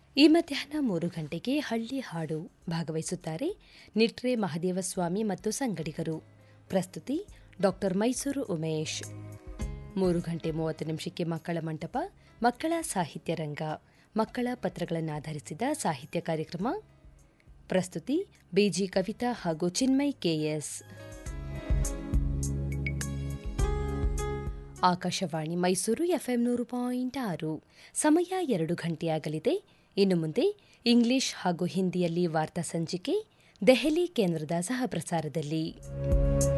ಈ ಮಧ್ಯಾಹ್ನ ಮೂರು ಗಂಟೆಗೆ ಹಳ್ಳಿ ಹಾಡು ಭಾಗವಹಿಸುತ್ತಾರೆ ನಿಟ್ರೆ ಮಹದೇವಸ್ವಾಮಿ ಮತ್ತು ಸಂಗಡಿಗರು ಪ್ರಸ್ತುತಿ ಡಾಕ್ಟರ್ ಮೈಸೂರು ಉಮೇಶ್ ಮೂರು ಗಂಟೆ ಮೂವತ್ತು ನಿಮಿಷಕ್ಕೆ ಮಕ್ಕಳ ಮಂಟಪ ಮಕ್ಕಳ ಸಾಹಿತ್ಯ ರಂಗ ಮಕ್ಕಳ ಪತ್ರಗಳನ್ನಾಧರಿಸಿದ ಸಾಹಿತ್ಯ ಕಾರ್ಯಕ್ರಮ ಪ್ರಸ್ತುತಿ ಬಿಜಿ ಕವಿತಾ ಹಾಗೂ ಚಿನ್ಮಯ್ ಕೆಎಸ್ ಆಕಾಶವಾಣಿ ಮೈಸೂರು ಎಫ್ಎಂ ನೂರು ಪಾಯಿಂಟ್ ಆರು ಸಮಯ ಎರಡು ಗಂಟೆಯಾಗಲಿದೆ ಇನ್ನು ಮುಂದೆ ಇಂಗ್ಲಿಷ್ ಹಾಗೂ ಹಿಂದಿಯಲ್ಲಿ ವಾರ್ತಾ ಸಂಚಿಕೆ ದೆಹಲಿ ಕೇಂದ್ರದ ಸಹ ಪ್ರಸಾರದಲ್ಲಿ